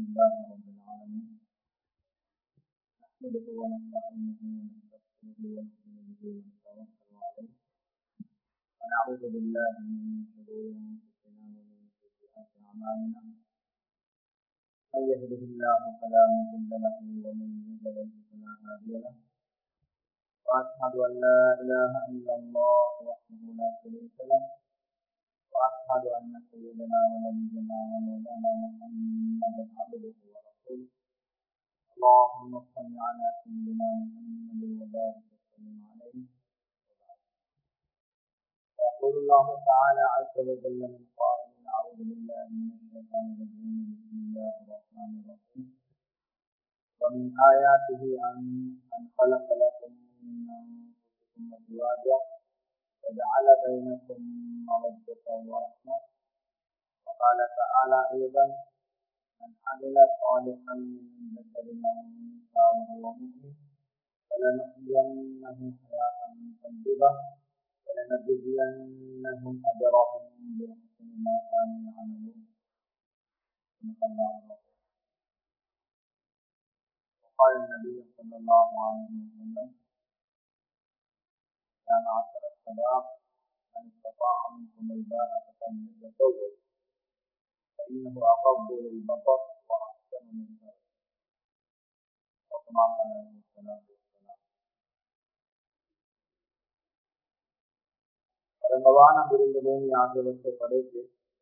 لله رب العالمين نحمده ونستعينه ونستغفره ونؤمن به ونتوكل عليه ونعوذ بالله من شرور انفسنا ومن سيئات اعمالنا من يهده الله فلا مضل له ومن يضلل فلا هادي له واشهد ان لا اله الا الله وحده لا شريك له واشهد ان سيدنا ونبينا ومولانا محمدا عبده ورسوله اللهم صل على سيدنا محمد وبارك وسلم عليه يقول الله تعالى عز وجل من قائل اعوذ بالله من الشيطان الرجيم بسم الله الرحمن الرحيم ومن آياته أن أن خلق لكم من أنفسكم أزواجا وجعل بينكم مودة ورحمة وقال تعالى أيضا من عمل صالحا من ذكر أو أنثى وهو مؤمن فلنحيينه حياة طيبة ولنجزينهم أجرهم بأحسن ما كانوا يعملون صدق الله العظيم وقال النبي صلى الله عليه وسلم يا معشر الشباب من استطاع منكم الباءة فليتزوج فإنه أغض للبصر وأحسن للفرج وكما قال عليه الصلاة والسلام பரந்தவான விருந்து பூமி ஆகியவற்றை படைத்து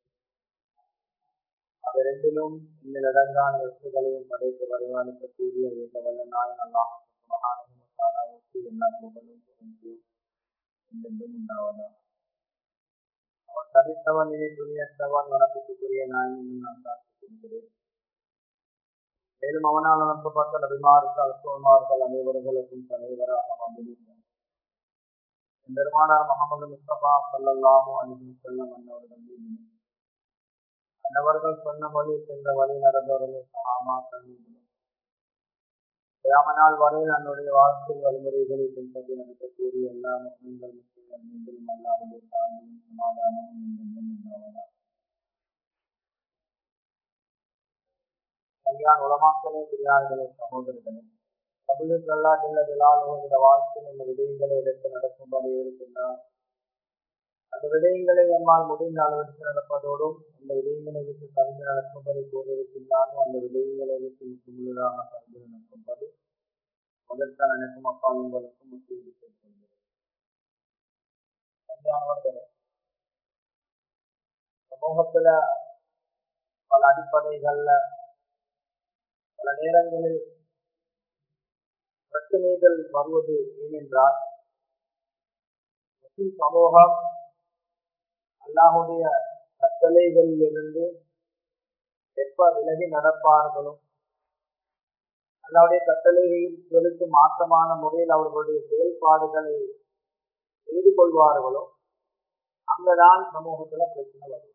அவ்விரண்டிலும் இன்னிலடங்கான வஸ்துகளையும் படைத்து பரிமாணிக்கக்கூடிய ஏக வல்ல நாள் அல்லாஹ் சுபஹானஹு எல்லா புகழும் புகழ்ச்சியும் என்றென்றும் உண்டாவதா அவன் தனித்தவன் இனி துணியற்றவன் வணக்கத்துக்குரிய நான் இன்னும் நான் சாட்சிக்கிறேன் மேலும் அவனால் அனுப்பப்பட்ட நபிமார்கள் அசுவமார்கள் அனைவர்களுக்கும் தலைவராக வந்திருக்கிறார் பெருமானார் முகமது முஸ்தபா சல்லாஹூ அலிஹி செல்லம் அன்னவர்கள் மீது அன்னவர்கள் சொன்ன மொழி சென்ற வழி நடந்தவர்கள் சகாமாக்கள் கிராமநாள் வரையில் தன்னுடைய வாழ்க்கை வழிமுறைகளை பின்பற்றி நடக்கக்கூடிய எல்லா முஸ்லிம்கள் முஸ்லிம்கள் மீண்டும் அல்லாவுடைய சாமியும் சமாதானமும் என்றும் உண்டாவதா சரியான உலமாக்களே பெரியார்களே சகோதரர்களே கபிலு சல்லா ஜல்ல ஜலாலோ இந்த வாழ்க்கையில் இந்த விடயங்களை எடுத்து நடக்கும்படி இருக்கின்றார் அந்த விடயங்களை எம்மால் முடிந்த அளவிற்கு நடப்பதோடும் அந்த விடயங்களை விட்டு கலந்து நடக்கும்படி கூறியிருக்கின்றானோ அந்த விடயங்களை விட்டு முற்றுமுழுதாக கலந்து நடக்கும்படி முதற்கான எனக்கும் அப்பா உங்களுக்கும் முக்கிய கேட்கொள்கிறேன் சமூகத்துல பல அடிப்படைகள்ல பல நேரங்களில் பிரச்சனைகள் வருவது ஏனென்றால் முஸ்லிம் சமூகம் அல்லாஹுடைய கட்டளைகளில் இருந்து எப்ப விலகி நடப்பார்களோ அல்லாவுடைய கட்டளைகளுக்கு மாற்றமான முறையில் அவர்களுடைய செயல்பாடுகளை செய்து கொள்வார்களோ அங்கதான் சமூகத்துல பிரச்சனை வரும்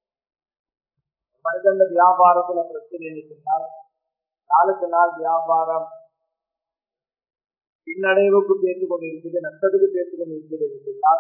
மனிதன் வியாபாரத்துல பிரச்சனை இருக்கின்றால் நாளுக்கு நாள் வியாபாரம் பின்னடைவுக்கு பேசிக் கொண்டிருக்கிறது நஷ்டத்துக்கு பேசிக் கொண்டிருக்கிறது என்றால்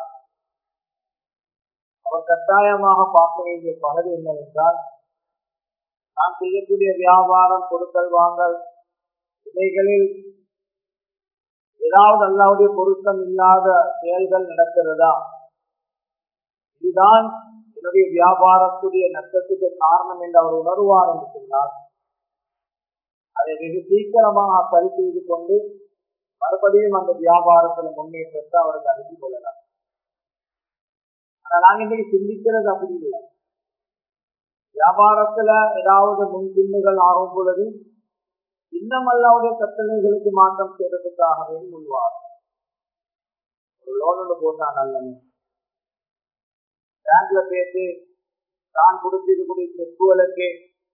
அவர் கட்டாயமாக பார்க்க வேண்டிய பகுதி என்னவென்றால் நாம் செய்யக்கூடிய வியாபாரம் கொடுக்கல் வாங்கல் இவைகளில் ஏதாவது அல்லாவுடைய பொருத்தம் இல்லாத செயல்கள் நடக்கிறதா இதுதான் என்னுடைய வியாபாரத்துடைய நஷ்டத்துக்கு காரணம் என்று அவர் உணர்வார் என்று சொன்னால் அதை வெகு சீக்கிரமாக சரி செய்து கொண்டு மறுபடியும் அந்த வியாபாரத்துல முன்னேற்றத்தை அவருக்கு அறிந்து கொள்ளலாம் ஆனா நாங்க இன்னைக்கு சிந்திக்கிறது அப்படி இல்லை வியாபாரத்துல ஏதாவது முன்பின்னுகள் ஆகும் பொழுது இன்னும் அல்லாவுடைய கட்டளைகளுக்கு மாற்றம் செய்யறதுக்காகவே முன்வார் ஒரு லோன் ஒன்று போட்டா நல்லமே பேங்க்ல பேசி தான் கொடுத்திருக்கூடிய செக்குகளுக்கு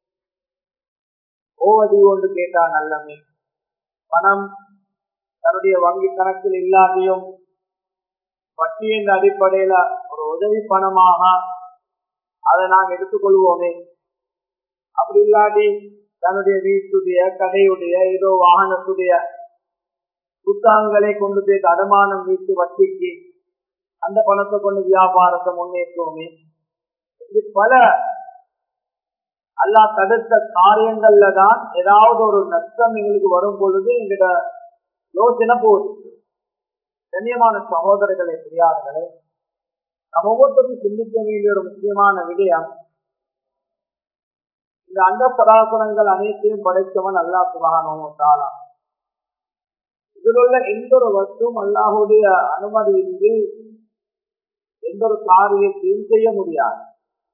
ஓவதி ஒன்று கேட்டா நல்லமே பணம் தன்னுடைய வங்கி கணக்கில் இல்லாதையும் வட்டி என்ற அடிப்படையில ஒரு உதவி பணமாக அதை நாம் எடுத்துக்கொள்வோமே அப்படி இல்லாட்டி தன்னுடைய வீட்டுடைய கடையுடைய ஏதோ வாகனத்துடைய புத்தகங்களை கொண்டு போய் அடமானம் வீட்டு வட்டிக்கு அந்த பணத்தை கொண்டு வியாபாரத்தை முன்னேற்றுவோமே இது பல அல்லா தடுத்த காரியங்கள்ல தான் ஏதாவது ஒரு நஷ்டம் எங்களுக்கு வரும் பொழுது எங்கிட்ட யோசனை போகுது கண்ணியமான சகோதரர்களை பெரியார்களே நம்ம ஒவ்வொருத்தரும் சிந்திக்க வேண்டிய ஒரு முக்கியமான விடயம் இந்த அந்த சராசரங்கள் அனைத்தையும் படைத்தவன் அல்லா சுகானோ தாலா இதில் உள்ள எந்த ஒரு வஸ்துவும் அல்லாஹுடைய அனுமதி இன்றி எந்த ஒரு காரியத்தையும் செய்ய முடியாது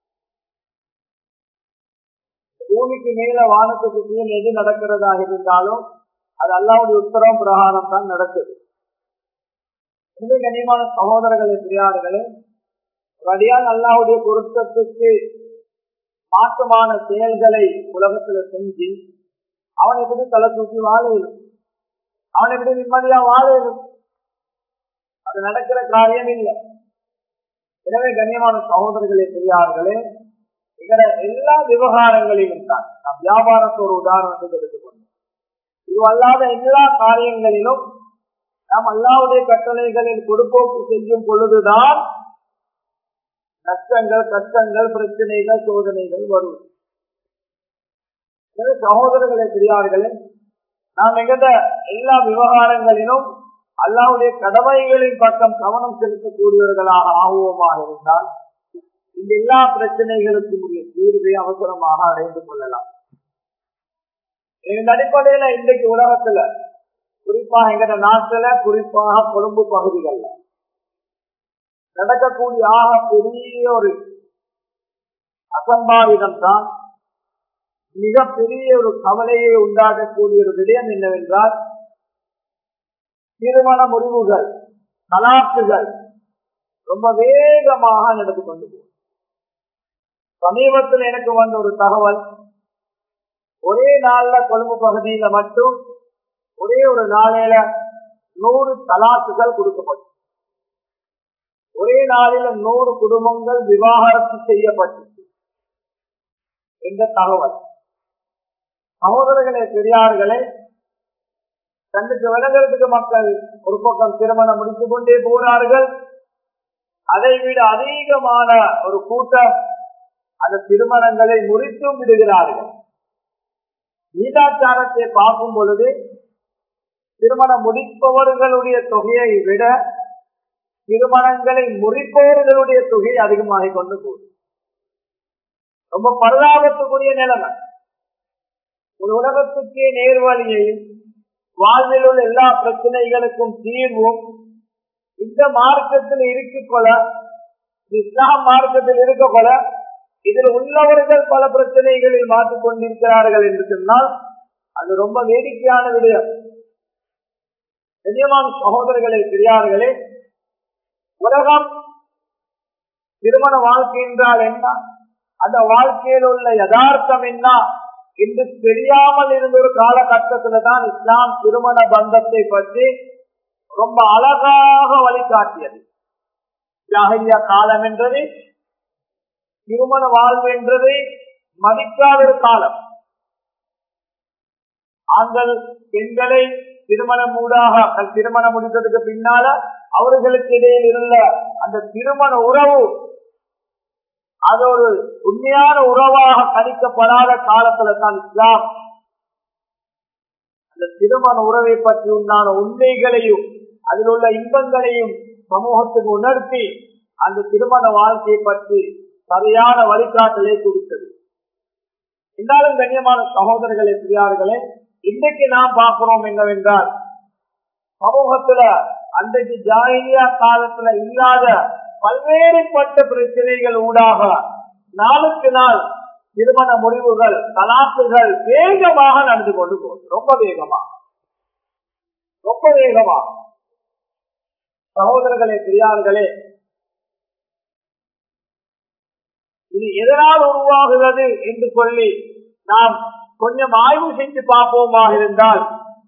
பூமிக்கு மேல வானத்துக்கு கீழே எது நடக்கிறதாக இருந்தாலும் அது அல்லாவுடைய உத்தரவு பிரகாரம் தான் நடக்குது எனவே கண்ணியமான சகோதரர்களே பெரியார்களே வடியால் அல்லாவுடைய பொருத்தத்துக்கு மாற்றமான செயல்களை உலகத்துல செஞ்சு அவன் எப்படி தலை தூக்கி வாழையிலும் அவன் எப்படி நிம்மதியா வாழையிலும் அது நடக்கிற காரியம் இல்லை எனவே கண்ணியமான சகோதரர்களே பெரியார்களே எங்கட எல்லா விவகாரங்களிலும் தான் நான் வியாபாரத்தை ஒரு உதாரணத்துக்கு எடுத்துக்கொண்டோம் இது அல்லாத எல்லா காரியங்களிலும் நாம் அல்லாவுடைய கட்டளைகளில் பொறுப்போக்கு செய்யும் பொழுதுதான் நஷ்டங்கள் கஷ்டங்கள் பிரச்சனைகள் சோதனைகள் வரும் சகோதரர்களை பெரியார்களே நாம் எங்கட எல்லா விவகாரங்களிலும் அல்லாவுடைய கடமைகளின் பக்கம் கவனம் செலுத்தக்கூடியவர்களாக ஆகுவோமாக இருந்தால் இந்த எல்லா பிரச்சனைகளுக்கும் உரிய தீர்வை அவசரமாக அடைந்து கொள்ளலாம் இந்த அடிப்படையில இன்றைக்கு உலகத்துல குறிப்பாக எங்கட நாட்டுல குறிப்பாக கொழும்பு பகுதிகள்ல நடக்கக்கூடிய ஆக பெரிய ஒரு அசம்பாவிதம் தான் மிகப்பெரிய ஒரு கவலையை உண்டாக்கக்கூடிய ஒரு விடயம் என்னவென்றால் திருமண முடிவுகள் தலாக்குகள் ரொம்ப வேகமாக நடந்து கொண்டு போகும் சமீபத்தில் எனக்கு வந்த ஒரு தகவல் ஒரே நாள்ல கொழும்பு பகுதியில மட்டும் ஒரே ஒரு நாளையில நூறு தலாக்குகள் கொடுக்கப்படும் ஒரே நாளில நூறு குடும்பங்கள் விவாகரத்து செய்யப்பட்டு என்ற தகவல் சகோதரர்களே பெரியார்களே கண்ணுக்கு விளங்குறதுக்கு மக்கள் ஒரு பக்கம் திருமணம் முடித்துக் கொண்டே போனார்கள் அதை விட அதிகமான ஒரு கூட்டம் அந்த திருமணங்களை முறித்தும் விடுகிறார்கள் நீதாச்சாரத்தை பார்க்கும் பொழுது திருமணம் முடிப்பவர்களுடைய தொகையை விட திருமணங்களை முறிப்பவர்களுடைய தொகை அதிகமாக கொண்டு போகுது ரொம்ப பரிதாபத்துக்குரிய நிலைமை ஒரு உலகத்துக்கே நேர்வழியையும் வாழ்வில் உள்ள எல்லா பிரச்சனைகளுக்கும் தீர்வும் இந்த மார்க்கத்தில் இருக்க கொல இஸ்லாம் மார்க்கத்தில் இருக்க கொல இதில் உள்ளவர்கள் பல பிரச்சனைகளில் மாற்றிக் கொண்டிருக்கிறார்கள் என்று சொன்னால் அது ரொம்ப வேடிக்கையான விடயம் நிஜமான சகோதரர்களே பெரியார்களே உலகம் திருமண வாழ்க்கை என்றால் என்ன அந்த வாழ்க்கையில் உள்ள யதார்த்தம் என்ன என்று தெரியாமல் இருந்த ஒரு காலகட்டத்துல தான் இஸ்லாம் திருமண பந்தத்தை பற்றி ரொம்ப அழகாக வழிகாட்டியது ஜாகிய காலம் என்றது திருமண வாழ்வு என்றது மதிக்காத ஒரு காலம் ஆண்கள் பெண்களை திருமணம் ஊடாக திருமணம் முடித்ததுக்கு பின்னால அவர்களுக்கு இடையில் இருந்த அந்த திருமண உறவு அது ஒரு உண்மையான உறவாக கணிக்கப்படாத காலத்துல தான் இஸ்லாம் அந்த திருமண உறவை பற்றி உண்டான உண்மைகளையும் அதில் உள்ள இன்பங்களையும் சமூகத்துக்கு உணர்த்தி அந்த திருமண வாழ்க்கையை பற்றி சரியான வழிகாட்டலை கொடுத்தது இருந்தாலும் கண்ணியமான சகோதரர்களே பெரியார்களே இன்றைக்கு நாம் பார்க்கிறோம் என்னவென்றால் சமூகத்துல அன்றைக்கு ஜாயிலியா காலத்துல இல்லாத பல்வேறுபட்ட பிரச்சனைகள் ஊடாக நாளுக்கு நாள் திருமண முடிவுகள் தலாக்குகள் வேகமாக நடந்து கொண்டு போகுது ரொம்ப வேகமா ரொம்ப வேகமா சகோதரர்களே பெரியார்களே இது எதனால் உருவாகிறது என்று சொல்லி நாம் கொஞ்சம் ஆய்வு செஞ்சு பார்ப்போமாக இருந்தால்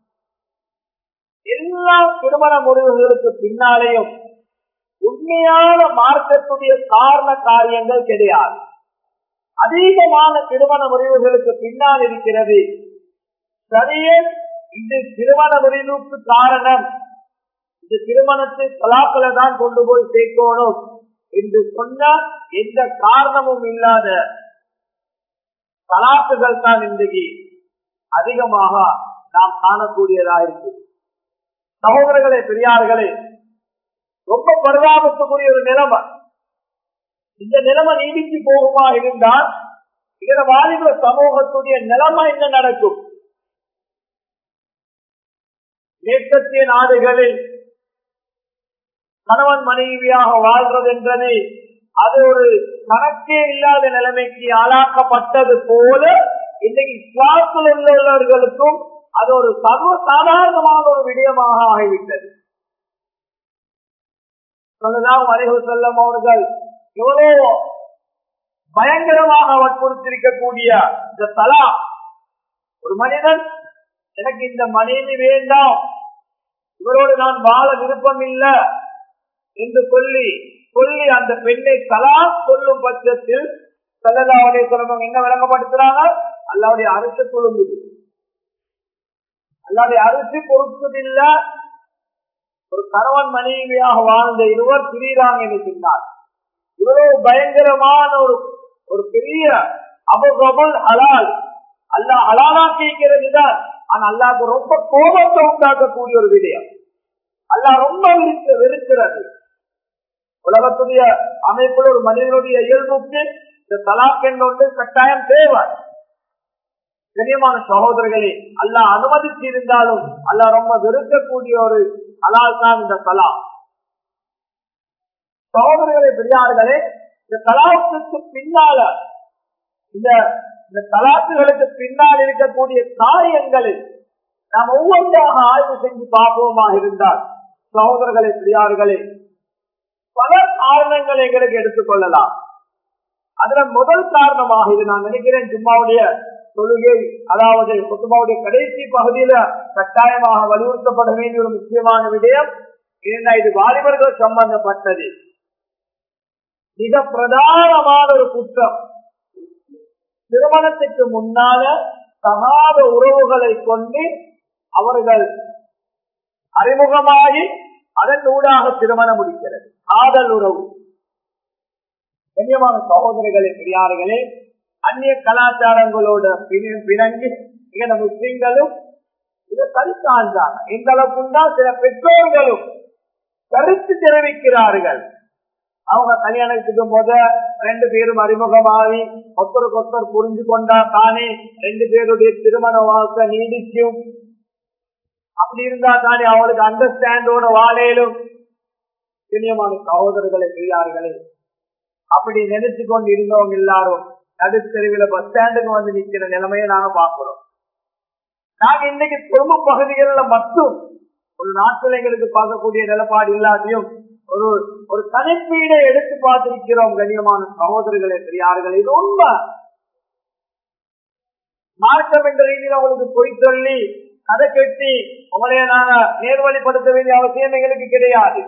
எல்லா திருமண முடிவுகளுக்கு பின்னாலேயும் உண்மையான மார்க்கத்துடைய காரண காரியங்கள் கிடையாது அதிகமான திருமண முடிவுகளுக்கு பின்னால் இருக்கிறது சரியே இது திருமண முடிவுக்கு காரணம் இந்த திருமணத்தை கலாக்களை தான் கொண்டு போய் சேர்க்கணும் என்று சொன்ன எந்த காரணமும் இல்லாத தலாக்குகள் தான் இன்றைக்கு அதிகமாக நாம் காணக்கூடியதா இருக்கு சகோதரர்களே பெரியார்களே ரொம்ப பரிதாபத்துக்குரிய ஒரு நிலைமை இந்த நிலைமை நீடித்து போகுமா இருந்தால் இதர வாலிப சமூகத்துடைய நிலைமை என்ன நடக்கும் மேற்கத்திய நாடுகளில் கணவன் மனைவியாக வாழ்றது என்றது அது ஒரு கணக்கே இல்லாத நிலைமைக்கு ஆளாக்கப்பட்டது போல இன்னைக்கு இஸ்லாத்தில் உள்ளவர்களுக்கும் அது ஒரு சர்வ சாதாரணமான ஒரு விடயமாக ஆகிவிட்டது சொல்லலாம் அலைஹு செல்லம் அவர்கள் எவ்வளவு பயங்கரமாக வற்புறுத்திருக்கக்கூடிய இந்த தலா ஒரு மனிதன் எனக்கு இந்த மனைவி வேண்டாம் இவரோடு நான் வாழ விருப்பம் இல்லை என்று சொல்லி சொல்லி அந்த பெண்ணை தலா சொல்லும் பட்சத்தில் சல்லதாவுடைய சொல்லுவாங்க என்ன விளங்கப்படுத்துறாங்க அல்லாவுடைய அரசு கொழுங்குது அல்லாவுடைய அரசு பொறுப்பதில்ல ஒரு கணவன் மனைவியாக வாழ்ந்த இருவர் பிரிகிறாங்க என்று சொன்னார் இவ்வளவு பயங்கரமான ஒரு ஒரு பெரிய அபகபுல் ஹலால் அல்லா ஹலாலாக்கிக்கிறது தான் ஆனா அல்லாவுக்கு ரொம்ப கோபத்தை உண்டாக்கக்கூடிய ஒரு விடயம் அல்லா ரொம்ப வெறுக்க வெறுக்கிறது உலகத்துடைய அமைப்புல ஒரு மனிதனுடைய இயல்புக்கு இந்த தலாக் ஒன்று கட்டாயம் தேவை கண்ணியமான சகோதரர்களே அல்லா அனுமதிச்சு இருந்தாலும் அல்லா ரொம்ப வெறுக்கக்கூடிய ஒரு அலால் தான் இந்த தலா சகோதரர்களே பெரியார்களே இந்த தலாத்துக்கு பின்னால இந்த இந்த தலாத்துகளுக்கு பின்னால் இருக்கக்கூடிய காரியங்களில் நாம் ஒவ்வொன்றாக ஆய்வு செஞ்சு பார்ப்போமாக இருந்தால் சகோதரர்களே பெரியார்களே பல காரணங்களை எங்களுக்கு எடுத்துக்கொள்ளலாம் அதுல முதல் காரணமாக இது நான் நினைக்கிறேன் ஜும்மாவுடைய தொழுகை அதாவது குத்துமாவுடைய கடைசி பகுதியில கட்டாயமாக வலியுறுத்தப்பட வேண்டிய ஒரு முக்கியமான விடயம் ஏன்னா இது வாலிபர்கள் சம்பந்தப்பட்டது மிக பிரதானமான ஒரு குற்றம் திருமணத்துக்கு முன்னால தகாத உறவுகளை கொண்டு அவர்கள் அறிமுகமாகி அதன் ஊடாக திருமணம் முடிக்கிறது காதல் உறவு கண்ணியமான சகோதரர்களே பெரியார்களே அந்நிய கலாச்சாரங்களோட பிணங்கி இங்க முஸ்லிம்களும் இதை கருத்தாண்டாங்க இந்த அளவுக்குண்டா சில பெற்றோர்களும் கருத்து தெரிவிக்கிறார்கள் அவங்க கல்யாணத்துக்கு முத ரெண்டு பேரும் அறிமுகமாகி ஒருத்தருக்கு ஒருத்தர் புரிஞ்சு கொண்டா தானே ரெண்டு பேருடைய திருமண வாழ்க்கை நீடிக்கும் அப்படி இருந்தா தானே அவளுக்கு அண்டர்ஸ்டாண்டோட வாழையிலும் கண்ணியமான சகோதரர்களை பெரியார்களே அப்படி நினைச்சு கொண்டு இருந்தவங்க எல்லாரும் நடுத்தெருவில் பஸ் ஸ்டாண்டுக்கு வந்து நிக்கிற நிலைமையை நாங்க பாக்குறோம் நாங்க இன்னைக்கு குடும்ப பகுதிகளில் மட்டும் ஒரு நாட்டில் எங்களுக்கு பார்க்கக்கூடிய நிலப்பாடு இல்லாதையும் ஒரு ஒரு கணிப்பீடை எடுத்து பார்த்திருக்கிறோம் கண்ணியமான சகோதரர்களே பெரியார்கள் இது உண்மை மார்க்கம் என்ற ரீதியில் அவங்களுக்கு பொய் சொல்லி கதை கட்டி உங்களைய நாங்க நேர்வழிப்படுத்த வேண்டிய அவசியம் எங்களுக்கு கிடையாது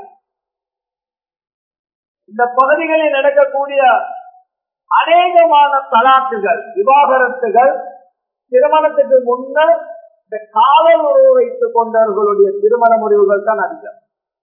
இந்த பகுதிகளில் நடக்கக்கூடிய அநேகமான தலாக்குகள் விவாகரத்துகள் திருமணத்துக்கு முன்னர் இந்த காவல் உறவு வைத்துக் கொண்டவர்களுடைய திருமண முடிவுகள் தான் அதிகம்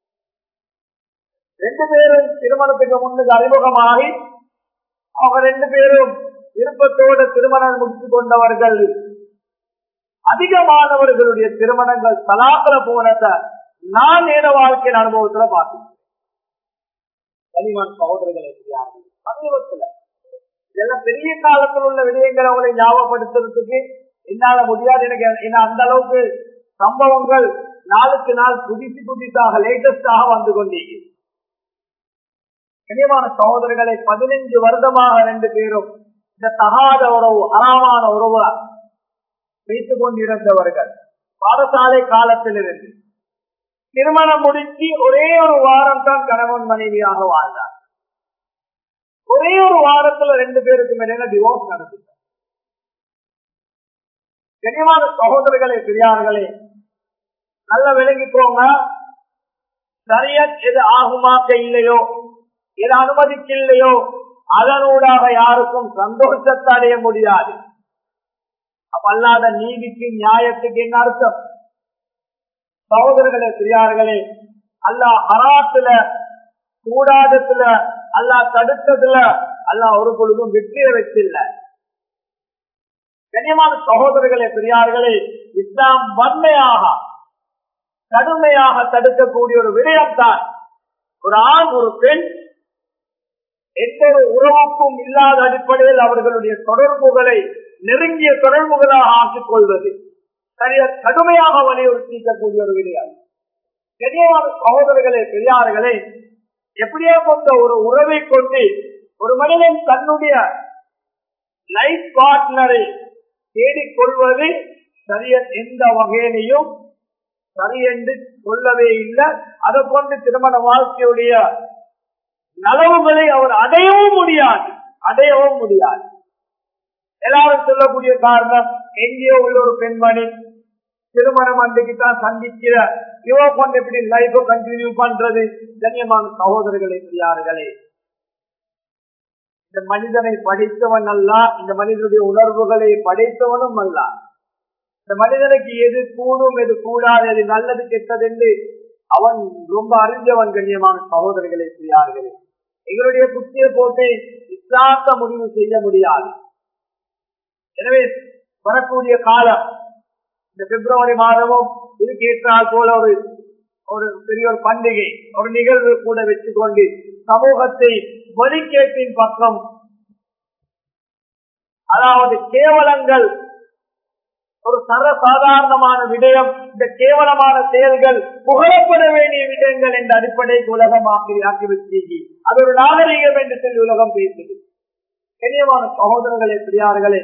ரெண்டு பேரும் திருமணத்துக்கு முன்னுக்கு அறிமுகமாகி அவங்க ரெண்டு பேரும் விருப்பத்தோடு திருமணம் முடித்துக் கொண்டவர்கள் அதிகமானவர்களுடைய திருமணங்கள் தலாக்கிற போனத நான் நேர வாழ்க்கையின் அனுபவத்துல பார்த்தேன் கனிமன் சகோதரர்களை சமீபத்துல இதெல்லாம் பெரிய காலத்தில் உள்ள விடயங்களை அவங்களை ஞாபகப்படுத்துறதுக்கு என்னால முடியாது எனக்கு ஏன்னா அந்த அளவுக்கு சம்பவங்கள் நாளுக்கு நாள் புதுசு புதுசாக லேட்டஸ்டாக வந்து கொண்டீங்க கனியமான சகோதரர்களை பதினைஞ்சு வருடமாக ரெண்டு பேரும் இந்த தகாத உறவு அறாமான உறவு வைத்துக் கொண்டிருந்தவர்கள் பாடசாலை காலத்தில் இருந்து திருமணம் முடித்து ஒரே ஒரு வாரம் தான் கணவன் மனைவியாக வாழ்ந்தார் ஒரே ஒரு வாரத்துல ரெண்டு பேருக்கு மேல டிவோர்ஸ் நடந்துச்சு கனிமான சகோதரர்களே பெரியார்களே நல்ல விளங்கிக்கோங்க சரியா எது ஆகுமாக்க இல்லையோ எது அனுமதிக்கலையோ அதனூடாக யாருக்கும் சந்தோஷத்தை அடைய முடியாது அப்ப அல்லாத நீதிக்கு நியாயத்துக்கு என்ன அர்த்தம் சகோதரர்களே பெரியார்களே அல்லா ஹராத்துல கூடாதத்துல அல்லா தடுத்ததுல அல்லா ஒரு பொழுதும் வெற்றியை வச்சில்ல கண்ணியமான சகோதரர்களே பெரியார்களே இஸ்லாம் வன்மையாக கடுமையாக தடுக்கக்கூடிய ஒரு விடயம்தான் ஒரு ஆண் ஒரு பெண் எந்த ஒரு உறவுக்கும் இல்லாத அடிப்படையில் அவர்களுடைய தொடர்புகளை நெருங்கிய தொடர்புகளாக ஆக்கிக் கொள்வது சரியா கடுமையாக வலியுறுத்திக்கக்கூடிய ஒரு விடயம் கண்ணியமான சகோதரர்களே பெரியார்களே எப்படியோ கொண்ட ஒரு உறவை கொண்டு ஒரு மனிதன் தன்னுடைய லைஃப் பார்ட்னரை தேடிக்கொள்வது சரிய எந்த வகையிலையும் சரி என்று சொல்லவே இல்லை அதை கொண்டு திருமண வாழ்க்கையுடைய நலவுகளை அவர் அடையவும் முடியாது அடையவும் முடியாது எல்லாரும் சொல்லக்கூடிய காரணம் எங்கேயோ உள்ள ஒரு பெண்மணி திருமணம் அன்றைக்கு தான் சந்திக்கிற இவ கொண்டு எப்படி லைஃப் கண்டினியூ பண்றது கண்ணியமான சகோதரர்களே பெரியார்களே இந்த மனிதனை படித்தவன் அல்ல இந்த மனிதனுடைய உணர்வுகளை படைத்தவனும் அல்ல இந்த மனிதனுக்கு எது கூடும் எது கூடாது எது நல்லது கெட்டது என்று அவன் ரொம்ப அறிஞ்சவன் கண்ணியமான சகோதரர்களே பெரியார்களே எங்களுடைய புத்திய போட்டு இஸ்லாத்த முடிவு செய்ய முடியாது எனவே வரக்கூடிய காலம் இந்த பிப்ரவரி மாதமும் இதுக்கு ஏற்றால் போல ஒரு ஒரு பெரிய ஒரு பண்டிகை ஒரு நிகழ்வு கூட வச்சுக்கொண்டு சமூகத்தை வழிகேட்டின் பக்கம் அதாவது கேவலங்கள் ஒரு சர்வசாதாரணமான விடயம் இந்த கேவலமான செயல்கள் புகழப்பட வேண்டிய விடயங்கள் என்ற அடிப்படைக்கு உலகம் ஆக்கி ஆக்கி வச்சீங்க அது ஒரு நாகரிகம் என்று சொல்லி உலகம் பேசுது கண்ணியமான சகோதரர்களே பெரியார்களே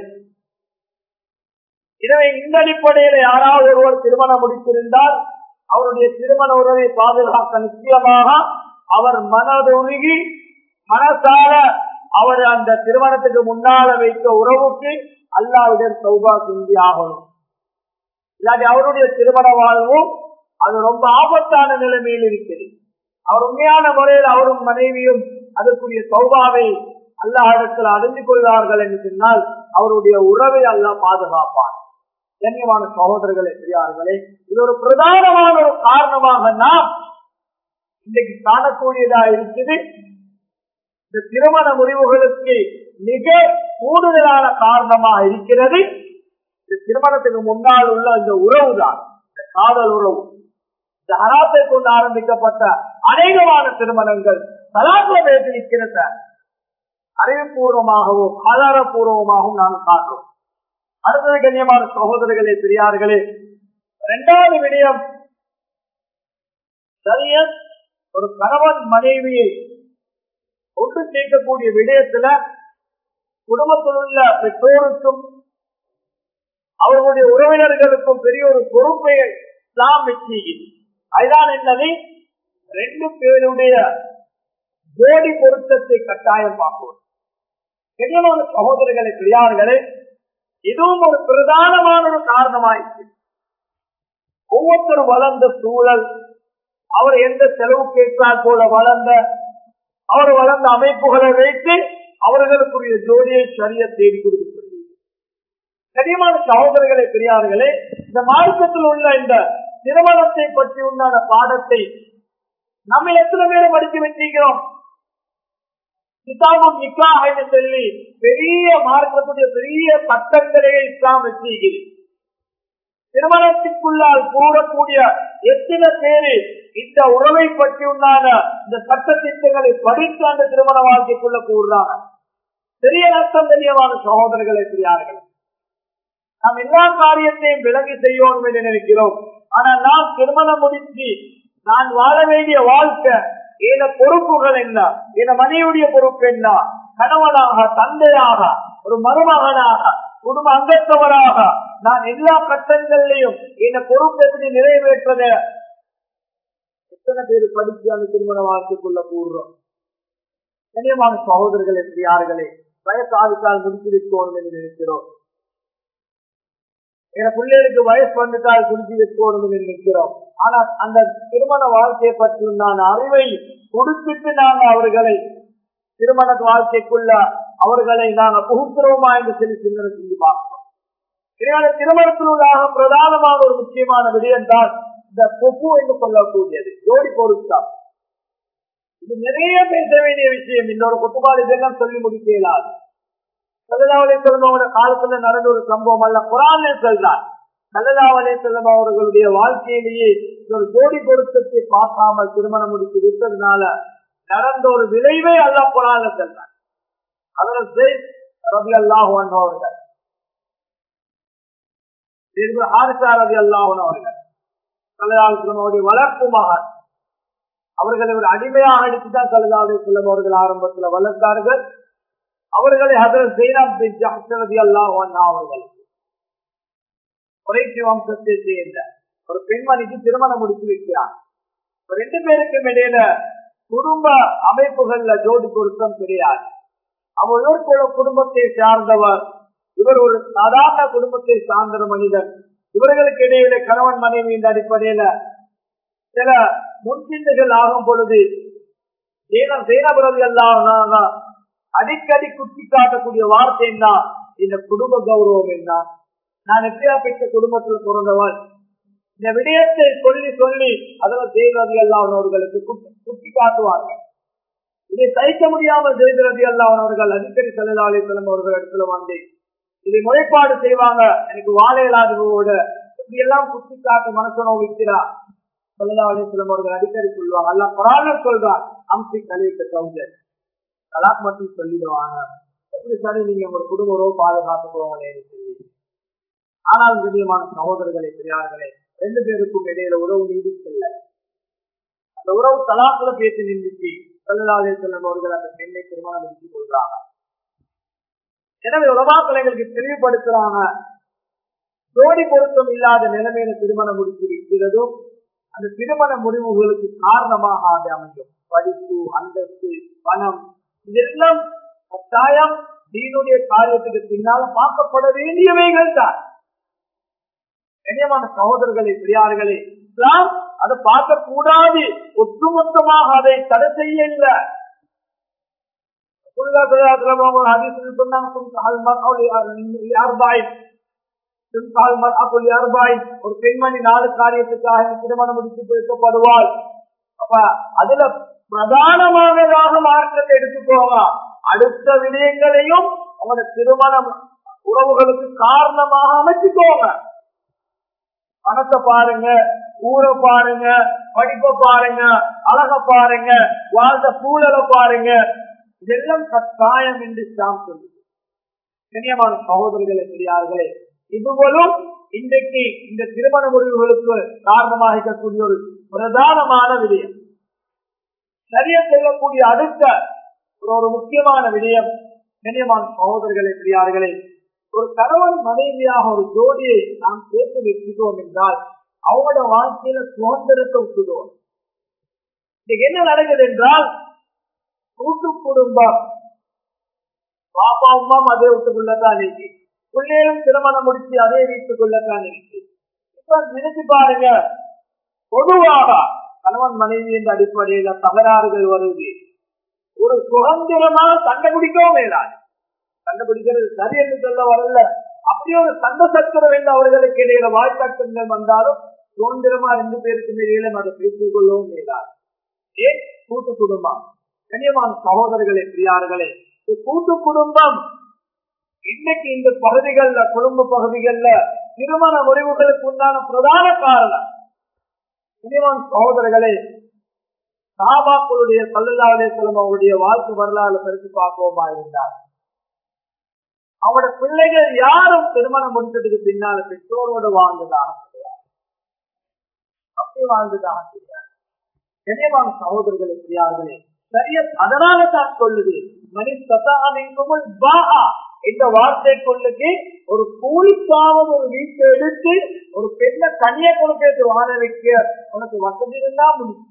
எனவே இந்த அடிப்படையில யாராவது ஒருவர் திருமணம் முடித்திருந்தால் அவருடைய திருமண உறவை பாதுகாக்க நிச்சயமாக அவர் மனதுருகி மனசால அவர் அந்த திருமணத்துக்கு முன்னால வைத்த உறவுக்கு அல்லாவிடம் சௌபா செஞ்சு ஆகணும் இல்லாட்டி அவருடைய திருமண வாழ்வும் அது ரொம்ப ஆபத்தான நிலைமையில் இருக்கிறது அவர் உண்மையான முறையில் அவரும் மனைவியும் அதற்குரிய சௌபாவை அல்லா இடத்தில் அறிந்து கொள்வார்கள் என்று சொன்னால் அவருடைய உறவை அல்ல பாதுகாப்பார் கண்ணியமான சகோதரர்களே பெரியார்களே இது ஒரு பிரதானமான ஒரு காரணமாக நாம் இன்றைக்கு காணக்கூடியதா இருக்குது இந்த திருமண முடிவுகளுக்கு மிக கூடுதலான காரணமாக இருக்கிறது இந்த திருமணத்துக்கு முன்னால் உள்ள இந்த உறவு தான் இந்த காதல் உறவு இந்த ஹராத்தை கொண்டு ஆரம்பிக்கப்பட்ட அநேகமான திருமணங்கள் தலாத்துல பேசிருக்கிறத அறிவுபூர்வமாகவும் ஆதாரபூர்வமாகவும் நாம் காண்றோம் அடுத்தது கண்ணியமான சகோதரர்களே பெரியார்களே இரண்டாவது விடயம் சரிய ஒரு கணவன் மனைவியை ஒன்று சேர்க்கக்கூடிய விடயத்துல குடும்பத்தில் உள்ள பெற்றோருக்கும் அவர்களுடைய உறவினர்களுக்கும் பெரிய ஒரு பொறுப்பை நாம் வச்சுகிறது அதுதான் என்னது ரெண்டு பேருடைய ஜோடி பொருத்தத்தை கட்டாயம் பார்ப்போம் கண்ணியமான சகோதரர்களை பெரியார்களே இதுவும் ஒரு பிரதானமான ஒரு காரணமாயிருக்கு ஒவ்வொருத்தரும் வளர்ந்த சூழல் அவர் எந்த செலவு கேட்பார் போல வளர்ந்த அவர் வளர்ந்த அமைப்புகளை வைத்து அவர்களுக்குரிய ஜோடியை சரிய தேடி கொடுக்கப்படுகிறது கனியமான சகோதரர்களே பெரியார்களே இந்த மார்க்கத்தில் உள்ள இந்த திருமணத்தை பற்றி உண்டான பாடத்தை நம்ம எத்தனை பேரும் படித்து வச்சிருக்கிறோம் கிதாபும் நிக்காக என்று சொல்லி பெரிய மார்க்கத்துடைய பெரிய சட்டங்களையே இஸ்லாம் வச்சிருக்கிறது திருமணத்திற்குள்ளால் கூடக்கூடிய எத்தனை பேரு இந்த உறவை பற்றி உண்டான இந்த சட்ட திட்டங்களை படித்து அந்த திருமண வாழ்க்கைக்குள்ள கூடுறாங்க பெரிய நஷ்டம் தெரியவான சகோதரர்களை பெரியார்கள் நாம் எல்லா காரியத்தையும் விலகி செய்யணும் என்று நினைக்கிறோம் ஆனா நாம் திருமணம் முடிச்சு நான் வாழ வேண்டிய வாழ்க்கை ஏன பொறுப்புகள் என்ன என மனைவியுடைய பொறுப்பு என்ன கணவனாக தந்தையாக ஒரு மருமகனாக குடும்ப அங்கத்தவராக நான் எல்லா கட்டங்களிலையும் என பொறுப்பு எப்படி நிறைவேற்றத எத்தனை பேர் படிச்சு அந்த திருமண வாழ்க்கைக்குள்ள கூடுறோம் கண்ணியமான சகோதரர்கள் என்று யார்களே வயசாவிட்டால் முடித்து வைக்கணும் என்று நினைக்கிறோம் என பிள்ளைகளுக்கு வயசு வந்துட்டால் குடிச்சு வைக்கணும் என்று நினைக்கிறோம் ஆனா அந்த திருமண வாழ்க்கையை பற்றி உண்டான அறிவை கொடுத்துட்டு நாங்க அவர்களை திருமண வாழ்க்கைக்குள்ள அவர்களை நாங்க புகுத்துறோமா என்று சொல்லி சிந்தனை செஞ்சு பார்க்கிறோம் இதனால திருமணத்தில் உள்ளாக பிரதானமான ஒரு முக்கியமான விடயம் தான் இந்த பொப்பு என்று சொல்லக்கூடியது ஜோடி பொருத்தம் இது நிறைய பேச வேண்டிய விஷயம் இன்னொரு குத்துபாடு இதெல்லாம் சொல்லி முடிக்க இயலாது சல்லல்லாஹு செல்வமோட காலத்துல நடந்த ஒரு சம்பவம் அல்ல குரானே சொல்றார் சல்லல்லாஹு செல்வம் அவர்களுடைய வாழ்க்கையிலேயே ஒரு ஜோடி பொருத்தத்தை பார்க்காமல் திருமணம் முடித்து விட்டதுனால நடந்த ஒரு விளைவே அல்ல குரான செல்றார் அதற்கு ரவி அல்லாஹ் அவர்கள் ஆரிசா ரவி அல்லாஹன் அவர்கள் சல்லல்லாஹுடைய வளர்ப்பு மகன் அவர்களை ஒரு அடிமையாக எடுத்துதான் சல்லல்லாஹு செல்லம் அவர்கள் ஆரம்பத்தில் வளர்த்தார்கள் அவர்களை ஹசரத் ஜெயினாப் பின் ஜஹரதி அல்லாஹ் அவர்கள் குறைச்சி வம்சத்தை சேர்ந்த ஒரு பெண்மணிக்கு திருமணம் முடித்து வைக்கிறார் ரெண்டு பேருக்கும் இடையில குடும்ப அமைப்புகள்ல ஜோடி பொருத்தம் கிடையாது அவர் ஒரு குடும்பத்தை சார்ந்தவர் இவர் ஒரு சாதாரண குடும்பத்தை சார்ந்த மனிதன் இவர்களுக்கு இடையில கணவன் மனைவியின் அடிப்படையில சில முன்சிந்துகள் ஆகும் பொழுது சேனபுரதி எல்லாம் அடிக்கடி குத்தி காட்டக்கூடிய வார்த்தை என்ன இந்த குடும்ப கௌரவம் என்ன நான் எப்படியா பெற்ற குடும்பத்தில் பிறந்தவன் இந்த விடயத்தை சொல்லி சொல்லி அதில் ஜெயரதி அல்லாஹன் அவர்களுக்கு குத்தி காட்டுவார்கள் இதை சகிக்க முடியாமல் ஜெயரதி அல்லாஹன் அவர்கள் அடிக்கடி செல்லாலே செல்லும் அவர்கள் இடத்துல வந்து இதை முறைப்பாடு செய்வாங்க எனக்கு வாழையிலாதவோட இப்படி எல்லாம் குத்தி காட்டு மனசனோ விற்கிறார் சொல்லலாலே செல்லும் அவர்கள் அடிக்கடி சொல்லுவாங்க அல்ல பராம சொல்றார் அம்சி கலிவிட்ட கவுண்டர் தலாக் மட்டும் சொல்லிடுவாங்க எப்படி சரி நீங்க உங்க குடும்ப உறவு பாதுகாத்துக்கோங்களேன்னு சொல்லி ஆனால் கண்ணியமான சகோதரர்களே பெரியார்களே ரெண்டு பேருக்கும் இடையில உறவு நீடிக்கல அந்த உறவு தலாக்குல பேசி நின்றுச்சு செல்லலாலே செல்லும் அவர்கள் அந்த பெண்ணை திருமணம் முடிச்சு கொள்றாங்க எனவே உலமாக்கள் எங்களுக்கு தெளிவுபடுத்துறாங்க ஜோடி பொருத்தம் இல்லாத நிலைமையில திருமணம் முடித்து வைக்கிறதும் அந்த திருமண முடிவுகளுக்கு காரணமாக அது அமையும் படிப்பு அந்தஸ்து பணம் இதெல்லாம் கட்டாயம் தீனுடைய காரியத்துக்கு பின்னால் பார்க்கப்பட வேண்டியவைகள் தான் கண்ணியமான சகோதரர்களே பெரியார்களே இஸ்லாம் அதை பார்க்க கூடாது ஒட்டுமொத்தமாக அதை தடை செய்ய இல்லை ஒரு பெண்மணி நாலு காரியத்துக்காக திருமணம் முடித்து பேசப்படுவாள் அப்ப அதுல பிரதானமானதாக மார்க்கத்தை எடுத்துக்கோங்க அடுத்த விடயங்களையும் அவங்களோட திருமணம் உறவுகளுக்கு காரணமாக அமைச்சுக்கோங்க பணத்தை பாருங்க ஊரை பாருங்க படிப்பை பாருங்க அழக பாருங்க வாழ்ந்த சூழலை பாருங்க இதெல்லாம் கட்டாயம் என்று நாம் சொல்லு கண்ணியமான சகோதரர்களே பெரியார்களே இதுபோலும் இன்றைக்கு இந்த திருமண முடிவுகளுக்கு காரணமாக இருக்கக்கூடிய ஒரு பிரதானமான விடயம் சரிய செல்லக்கூடிய அடுத்த ஒரு முக்கியமான விடயம் கண்ணியமான சகோதரர்களே பெரியார்களே ஒரு கணவன் மனைவியாக ஒரு ஜோடியை நாம் சேர்த்து வச்சுட்டோம் என்றால் அவங்களோட வாழ்க்கையில சுதந்திரத்தை விட்டுடுவோம் இன்னைக்கு என்ன நடக்குது என்றால் கூட்டு குடும்பம் பாப்பா அம்மா அதே வீட்டுக்குள்ளதான் இருக்கு பிள்ளைகளும் திருமணம் முடிச்சு அதே வீட்டுக்குள்ளதான் இருக்கு இப்ப நினைச்சு பாருங்க பொதுவாக கணவன் மனைவி என்ற அடிப்படையில தகராறுகள் வருது ஒரு சுதந்திரமா சண்டை பிடிக்கவும் வேண்டாம் கண்டுபிடிக்கிறது சரி என்று சொல்ல வரல அப்படி ஒரு சந்த சத்திரம் என்று அவர்களுக்கு இடையில வாழ்க்கட்டங்கள் வந்தாலும் சுதந்திரமா ரெண்டு பேருக்கு இடையில அதை பேசிக் கொள்ளவும் இயலாது ஏன் கூட்டு குடும்பம் கண்ணியமான சகோதரர்களே பிரியார்களே கூட்டு குடும்பம் இன்னைக்கு இந்த பகுதிகள்ல குடும்ப பகுதிகள்ல திருமண முறிவுகளுக்கு உண்டான பிரதான காரணம் கண்ணியமான சகோதரர்களே சாபாக்களுடைய பல்லல்லாவுடைய செல்வம் அவருடைய வாழ்க்கை வரலாறு பறித்து பார்ப்போமா இருந்தார் அவரோட பிள்ளைகள் யாரும் திருமணம் முடித்ததுக்கு பின்னால பெற்றோரோட வாழ்ந்ததாக கிடையாது அப்படி வாழ்ந்ததாக கிடையாது கண்ணியமான சகோதரர்களே பெரியார்களே சரிய அதனால தான் சொல்லுது மணி சதாமிக்கும் பாகா இந்த வார்த்தை கொள்ளுக்கு ஒரு கூலிக்காவது ஒரு வீட்டை எடுத்து ஒரு பெண்ணை தனிய கொடுக்க வாழ வைக்க உனக்கு வசதி இருந்தா முடியும்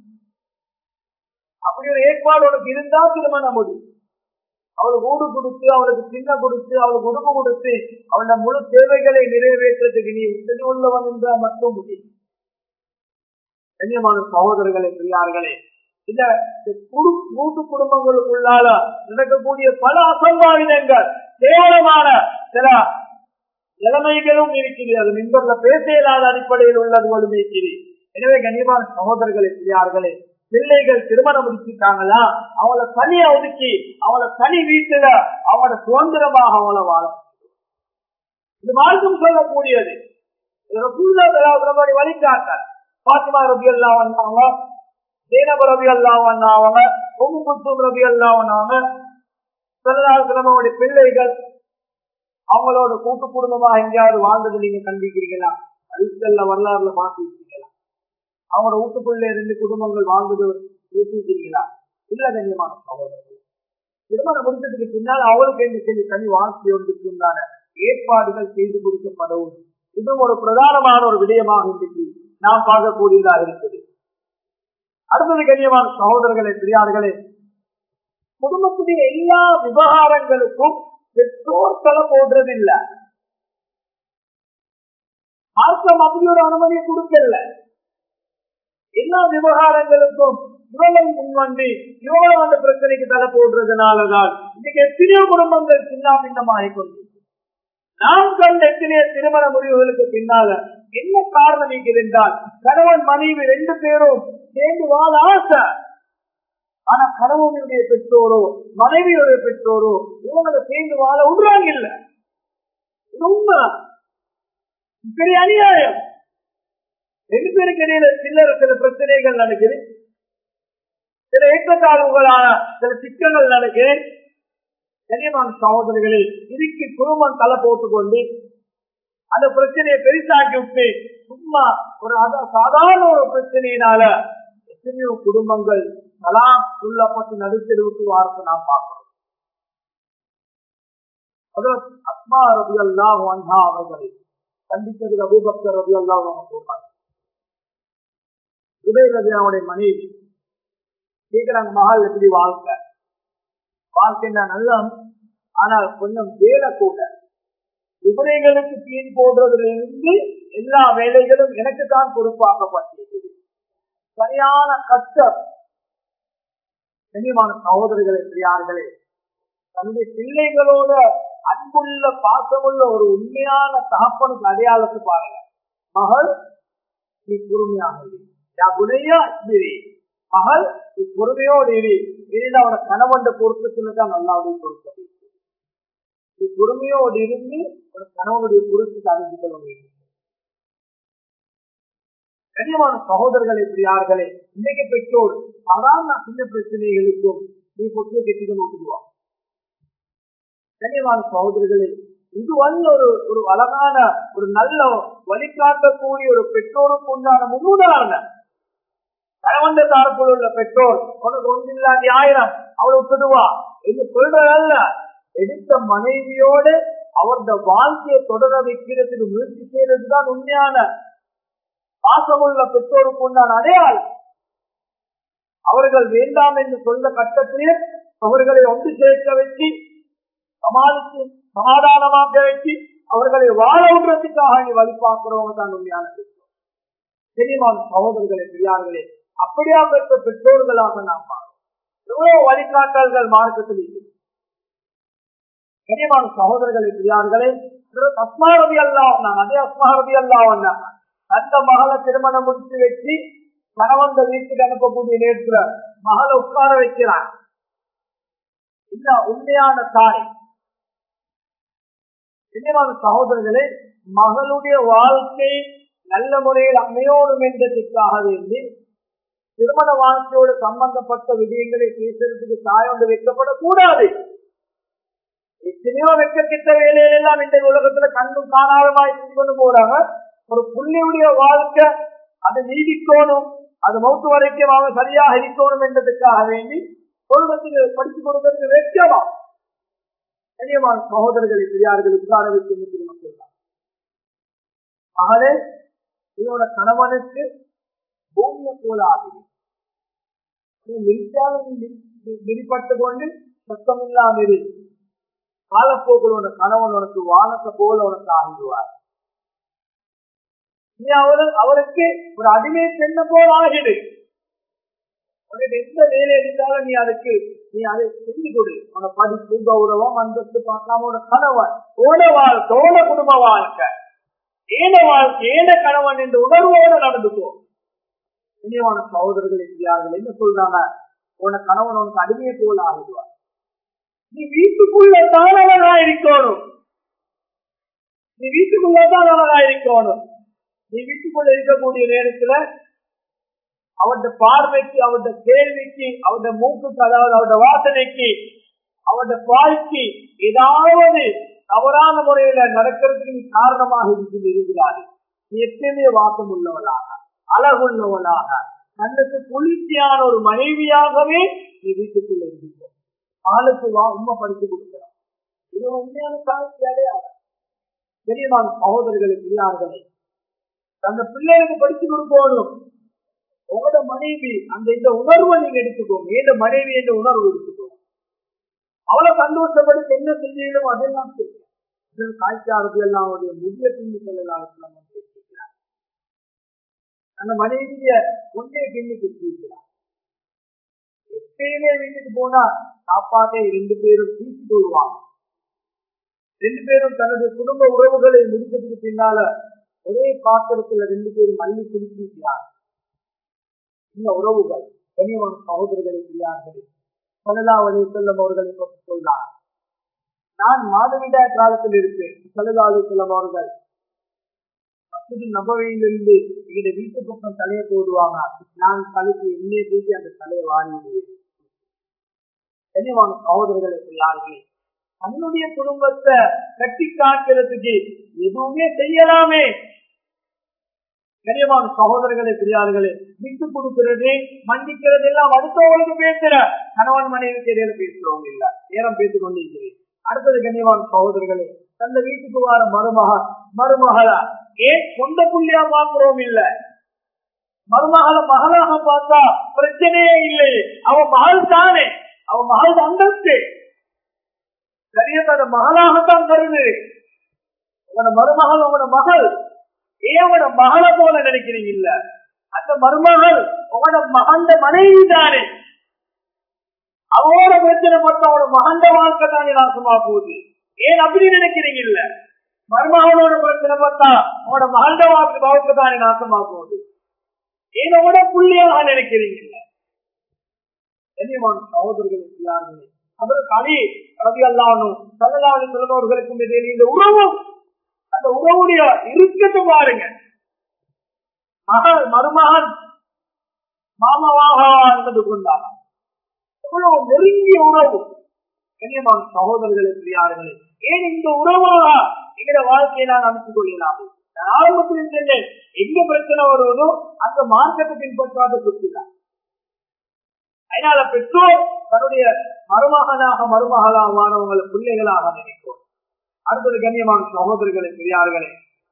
அப்படி ஒரு ஏற்பாடு உனக்கு இருந்தா திருமணம் முடியும் அவளுக்கு ஊடு கொடுத்து அவளுக்கு சின்ன கொடுத்து அவளுக்கு உடுப்பு கொடுத்து அவனோட முழு தேவைகளை நிறைவேற்றுறதுக்கு நீ உத்தரவு உள்ளவன் என்றால் மட்டும் முடியும் கண்ணியமான சகோதரர்களே பெரியார்களே இந்த கூட்டு குடும்பங்களுக்குள்ளால நடக்கக்கூடிய பல அசம்பாவிதங்கள் கேவலமான சில நிலைமைகளும் இருக்குது அது மின்பர்ல பேச இயலாத அடிப்படையில் உள்ளதுகளும் இருக்குது எனவே கண்ணியமான சகோதரர்களே பெரியார்களே பிள்ளைகள் திருமணம் முடிச்சுட்டாங்களா அவளை தனியா ஒதுக்கி அவளை தனி வீட்டுல அவளோட சுதந்திரமாக அவளை வாழ இது மார்க்கம் சொல்லக்கூடியது வழிகாட்டார் பாத்திமா ரபி எல்லாம் வந்தாங்க ஜெயனப ரபி எல்லாம் வந்தாங்க உம்மு குத்தும் ரபி எல்லாம் வந்தாங்க சிலநாள் பிள்ளைகள் அவங்களோட கூட்டு குடும்பமா எங்கேயாவது வாழ்ந்தது நீங்க கண்டிக்கிறீங்களா அதுக்கெல்லாம் வரலாறுல மாத்திருக்கீங்களா அவங்களோட வீட்டுக்குள்ளே ரெண்டு குடும்பங்கள் வாழ்ந்தது பேசிக்கிறீங்களா இல்ல கண்ணியமான சகோதரர்கள் திருமணம் முடிச்சதுக்கு பின்னால் அவளுக்கு என்று சொல்லி தனி வாழ்க்கை ஒன்றுக்குண்டான ஏற்பாடுகள் செய்து கொடுக்கப்படவும் இதுவும் ஒரு பிரதானமான ஒரு விடயமாக இன்றைக்கு நாம் பார்க்கக்கூடியதாக இருக்குது அடுத்தது கண்ணியமான சகோதரர்களே பெரியார்களே குடும்பத்துடைய எல்லா விவகாரங்களுக்கும் பெற்றோர் தலை போடுறதில்லை மார்க்கம் அப்படி ஒரு அனுமதியை கொடுக்கல எல்லா விவகாரங்களுக்கும் இவர்கள் முன்வந்து இவங்களும் அந்த பிரச்சனைக்கு தலை போடுறதுனாலதான் இன்னைக்கு எத்தனையோ குடும்பங்கள் சின்ன பின்னமாக கொண்டு நாம் கண்ட எத்தனையோ திருமண முடிவுகளுக்கு பின்னால என்ன காரணம் இருக்குது என்றால் கணவன் மனைவி ரெண்டு பேரும் சேர்ந்து வாழ ஆசை ஆனா கணவனுடைய பெற்றோரோ மனைவியுடைய பெற்றோரோ இவங்களை சேர்ந்து வாழ விடுறாங்க இல்ல இது உண்மை பெரிய அநியாயம் ரெண்டு பேருக்கு இடையில சில்லற சில பிரச்சனைகள் நடக்குது சில ஏற்றத்தாழ்வுகளான சில சிக்கங்கள் நடக்குது கனியமான சகோதரர்களில் இதுக்கு குடும்பம் தலை போட்டுக்கொண்டு அந்த பிரச்சனையை பெருசாக்கி விட்டு சும்மா ஒரு சாதாரண ஒரு பிரச்சனையினால எத்தனையோ குடும்பங்கள் தலாம் சொல்லப்பட்டு நடுத்தெருவுக்கு வார்த்தை நாம் பார்க்கிறோம் அஸ்மா ரபி அல்லா வன்ஹா அவர்களை சந்தித்தது அபூபக்கர் ரபி அல்லா சொல்றாங்க உதய ரபியாவுடைய மனைவி கேட்கிறாங்க மகள் எப்படி வாழ்க்கை வாழ்க்கை நல்லா ஆனால் கொஞ்சம் வேலை கூட குதிரைகளுக்கு தீன் போடுறதுல இருந்து எல்லா வேலைகளும் எனக்கு தான் பொறுப்பாக்கப்பட்டிருக்கிறது சரியான கஷ்டம் கண்ணியமான சகோதரர்களே பெரியார்களே தன்னுடைய பிள்ளைகளோட அன்புள்ள பாசமுள்ள ஒரு உண்மையான தகப்பனுக்கு அடையாளத்து பாருங்க மகள் நீ பொறுமையாக குணையா மகள் நீ பொறுமையோடு இரு இதில் அவட கணவன் பொருத்தத்துல தான் நல்லாவுடைய பொருத்தம் நீ பொறுமையோடு இருந்து ஒரு கணவனுடைய பொருத்தத்தை அறிந்து கொள்ள வேண்டும் கண்ணியமான சகோதரர்களே பிரியார்களே இன்னைக்கு பெற்றோர் சாதாரண சின்ன பிரச்சனைகளுக்கும் நீ பொட்டியை கெட்டிக்கொண்டு விட்டுடுவான் கண்ணியமான சகோதரர்களே இது வந்து ஒரு ஒரு அழகான ஒரு நல்ல வழிகாட்டக்கூடிய ஒரு பெற்றோருக்கு உண்டான முன்னுதாரணம் கணவன் தரப்பில் உள்ள பெற்றோர் உனக்கு ஒன்றில்லாத ஆயிரம் அவளை விட்டுடுவா என்று சொல்றதல்ல எடுத்த மனைவியோடு அவருடைய வாழ்க்கையை தொடர வைக்கிறதுக்கு முயற்சி செய்யறதுதான் உண்மையான பாசமுள்ள பெற்றோருக்கு உண்டான அடையாளம் அவர்கள் வேண்டாம் என்று சொல்ல கட்டத்திலே அவர்களை ஒன்று சேர்க்க வச்சு சமாளித்து சமாதானமாக்க வச்சு அவர்களை வாழ விடுறதுக்காக நீ வழி பார்க்கிறவங்க தான் உண்மையான பெற்றோர் தெரியுமான சகோதரர்களே பெரியார்களே அப்படியா பெற்ற பெற்றோர்களாக நாம் பார்க்கிறோம் எவ்வளவு வழிகாட்டல்கள் மார்க்கத்தில் இருக்குது கனியமான சகோதரர்களை பெரியார்களே அஸ்மாரதி அல்லா வந்தாங்க அதே அஸ்மாரதி அல்லா வந்தாங்க அந்த மகளை திருமணம் முடித்து வச்சு கணவன் வீட்டுக்கு அனுப்பக்கூடிய நேரத்துல மகளை உட்கார வைக்கிறான் இந்த உண்மையான தாய் கண்ணியமான சகோதரர்களே மகளுடைய வாழ்க்கை நல்ல முறையில் அமையோடும் என்றதுக்காக வேண்டி திருமண வாழ்க்கையோடு சம்பந்தப்பட்ட விடயங்களை பேசுறதுக்கு தாய் ஒன்று வைக்கப்படக்கூடாது எத்தனையோ வெட்கக்கிட்ட வேலையிலெல்லாம் இந்த உலகத்துல கண்ணும் காணாதமாய் செஞ்சு கொண்டு போறாங்க ஒரு புள்ளியுடைய வாழ்க்கை அது நீடிக்கணும் அது மௌத்து வரைக்கும் அவன் சரியாக இருக்கணும் என்றதுக்காக வேண்டி சொல்றதுக்கு படிச்சு கொடுக்கறதுக்கு வெட்கமா கண்ணியமான சகோதரர்களை பெரியார்கள் உட்கார வச்சு என்ன திரும்ப சொல்றாங்க மகளே இவனோட கணவனுக்கு பூமியை போல ஆகுது நீ மிரித்தாலும் மிரிப்பட்டு கொண்டு சத்தம் இல்லாமல் காலப்போக்கில் உனக்கு கணவன் உனக்கு வானத்தை போல உனக்கு ஆகிடுவார் நீ அவரு அவருக்கு ஒரு அடிமை பெண்ண போல ஆகிடு உனக்கு எந்த வேலை எடுத்தாலும் நீ அதுக்கு நீ அதை செஞ்சு கொடு உன படிப்பு கௌரவம் அந்தஸ்து பார்க்காம உன கணவன் ஓட வாழ்க்கை ஓட குடும்ப வாழ்க்கை ஏன வாழ்க்கை ஏன கணவன் என்ற உணர்வோடு நடந்துக்கோ இனியவான சகோதரர்கள் இருக்கிறார்கள் என்ன சொல்றாங்க உன கணவன் உனக்கு அடிமையை போல ஆகிடுவார் நீ வீட்டுக்குள்ள தான் அழகா இருக்கணும் நீ வீட்டுக்குள்ள தான் அழகா இருக்கணும் நீ வீட்டுக்குள்ள இருக்கக்கூடிய நேரத்துல அவருடைய பார்வைக்கு அவருடைய கேள்விக்கு அவருடைய மூக்குக்கு அதாவது அவருடைய வாசனைக்கு அவருடைய பாய்க்கு ஏதாவது தவறான முறையில நடக்கிறதுக்கு நீ காரணமாக இருக்கு இருக்கிறாரு நீ எப்பயுமே வாசம் உள்ளவளாக அழகுள்ளவளாக கண்ணுக்கு குளிர்ச்சியான ஒரு மனைவியாகவே நீ வீட்டுக்குள்ள இருக்க ஆளுக்கு வா உண்மை படித்து கொடுக்கிறான் இது உண்மையான சாட்சி அடையாது பெரியமான சகோதரர்களுக்கு பெரியார்களே அந்த பிள்ளைகளுக்கு படிச்சு கொடுக்கணும் உங்களோட மனைவி அந்த இந்த உணர்வை நீங்க எடுத்துக்கோங்க இந்த மனைவி என்ற உணர்வு எடுத்துக்கோங்க அவளை சந்தோஷப்படுத்த என்ன செய்யணும் அதெல்லாம் செய்யும் காய்ச்சாரது எல்லாம் அவருடைய முதிய பின்னி செல்லலாம் அந்த மனைவிய ஒன்றே பின்னுக்கு வச்சிருக்கிறார் எப்பயுமே வீட்டுக்கு போனா சாப்பாட்டை ரெண்டு பேரும் தீச்சு கொள்வாங்க ரெண்டு பேரும் தன்னுடைய குடும்ப உறவுகளை முடித்ததுக்கு பின்னால ஒரே பாத்திரத்துல ரெண்டு பேரும் மல்லி குடிக்கிறார் இந்த உறவுகள் கனியவன் சகோதரர்களை பிரியார்களே சலதாவளி செல்லும் அவர்களை பற்றி சொன்னார் நான் மாதவிடா காலத்தில் இருப்பேன் சலதாவளி செல்லும் அவர்கள் நபவையிலிருந்து எங்களுடைய வீட்டு பக்கம் தலையை போடுவாங்க நான் தலைக்கு எண்ணெய் பூசி அந்த தலையை வாங்கிடுவேன் கனிவான சகோதரர்களை பிரியார்களே தன்னுடைய குடும்பத்தை கட்டி காக்கிறதுக்கு எதுவுமே செய்யலாமே கனியமான சகோதரர்களே பெரியார்களே விட்டு கொடுக்கிறது மன்னிக்கிறது எல்லாம் அடுத்தவங்களுக்கு பேசுற கணவன் மனைவிக்கு இடையில பேசுறவங்க இல்ல நேரம் பேசிக் கொண்டிருக்கிறேன் அடுத்தது கண்ணியமான சகோதரர்களே தந்த வீட்டுக்கு வர மருமக மருமகளா ஏன் சொந்த புள்ளியா பாக்குறோம் இல்ல மருமகள மகளாக பார்த்தா பிரச்சனையே இல்லை அவ மகள் தானே அவ மகள் அந்தஸ்து சரியா தன் மகளாகத்தான் கருது உங்களோட மருமகள் உங்களோட மகள் ஏவோட மகளை போல நினைக்கிறீங்க இல்ல அந்த மருமகள் உங்களோட மகந்த மனைவி தானே அவரோட பிரச்சனை மட்டும் அவனோட மகந்த வாழ்க்கை தானே நாசமா போகுது ஏன் அப்படி நினைக்கிறீங்க இல்ல மருமகளோட பிரச்சனை பார்த்தா அவனோட மகந்த வாழ்க்கை வாழ்க்கை தானே நாசமா போகுது ஏன் அவட புள்ளியாக நினைக்கிறீங்க இல்ல சகோதரர்களுக்கு யாருமே அவருக்கு அலி ரவி அல்லானும் சல்லல்லாஹு சொல்லுபவர்களுக்கும் இடையில இந்த உறவு அந்த உறவுடைய இருக்கத்தை பாருங்க மகள் மருமகன் மாமாவாக இருந்தது கொண்டாங்க எவ்வளவு நெருங்கிய உறவு கண்ணியமான சகோதரர்களே பிரியார்களே ஏன் இந்த உறவாக எங்கட வாழ்க்கையை நான் அமைத்துக் கொள்ளலாம் நான் ஆரம்பத்தில் சென்றேன் எங்க பிரச்சனை வருவதோ அந்த மார்க்கத்தை பின்பற்றாத சுற்றிதான் அதனால பெற்றோர் தன்னுடைய மருமகனாக மருமகளாக மாணவங்களை பிள்ளைகளாக நினைக்கும் அடுத்தது கண்ணியமான சகோதரர்களே பெரியார்களே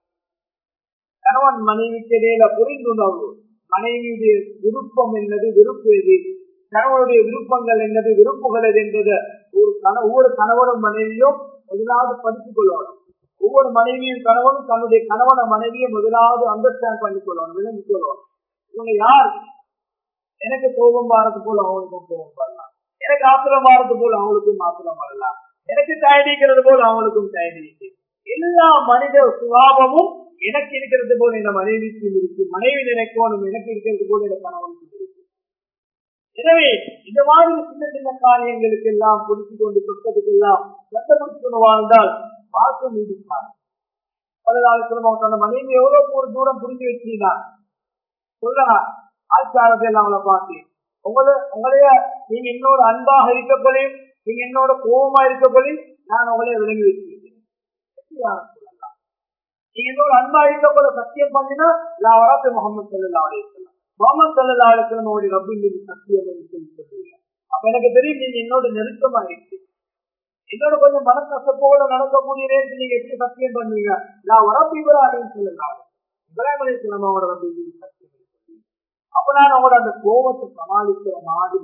கணவன் மனைவிக்கு இடையில புரிந்துணர்வு மனைவியுடைய விருப்பம் என்னது விருப்பு எது கணவனுடைய விருப்பங்கள் என்னது விருப்புகள் எது என்பது ஒரு கண ஒவ்வொரு கணவனும் மனைவியும் முதலாவது படித்துக் கொள்ளணும் ஒவ்வொரு மனைவியும் கணவனும் தன்னுடைய கணவன மனைவியை முதலாவது அண்டர்ஸ்டாண்ட் பண்ணிக் கொள்ளணும் விளங்கிக் கொள்ளணும் இவங்க யார் எனக்கு கோபம் வாரது போல அவங்களுக்கும் கோபம் வரலாம் எனக்கு ஆத்திரம் வாரது போல அவங்களுக்கும் ஆத்திரம் வரலாம் எனக்கு தயடிக்கிறது போல அவங்களுக்கும் தயடிக்கு எல்லா மனித சுபாவமும் எனக்கு இருக்கிறது போல இந்த மனைவிக்கும் இருக்கு மனைவி நினைக்கணும் எனக்கு இருக்கிறது போல இந்த கணவனுக்கும் இருக்கு எனவே இந்த மாதிரி சின்ன சின்ன காரியங்களுக்கு எல்லாம் புடிச்சு கொண்டு சொத்ததுக்கு எல்லாம் சட்டப்படுத்தி கொண்டு வாழ்ந்தால் வாழ்க்கை நீடிப்பார் பலதால சொல்லுவாங்க அந்த மனைவி எவ்வளவு ஒரு தூரம் புரிஞ்சு வச்சிருந்தார் சொல்லலாம் ஆச்சாரத்தை எல்லாம் அவளை பார்த்து உங்களை உங்களைய நீங்க என்னோட அன்பாக இருக்கப்படி நீங்க என்னோட கோபமா இருக்கப்படி நான் உங்களைய விளங்கி வச்சிருக்கேன் சொல்லலாம் நீங்க என்னோட அன்பா இருக்கப்பட சத்தியம் பண்ணினா நான் வராது முகமது சல்லா அலிஸ்லாம் முகமது சல்லா அலிஸ்லாம் உடைய ரப்பின் மீது சத்தியம் என்று சொல்லி சொல்றீங்க அப்ப எனக்கு தெரியும் நீங்க என்னோட நெருக்கமா இருக்கு என்னோட கொஞ்சம் மனக்கசப்போட நடக்கக்கூடிய நேரத்தில் நீங்க எப்படி சத்தியம் பண்ணுவீங்க நான் வரப்பு இப்ராஹிம் சொல்லலாம் இப்ராஹிம் அலிஸ்லாம் அவரோட ரப்பின் மீது சத்தியம் அப்ப நான் அவங்களோட அந்த கோபத்தை சமாளிக்கிற மாதிரி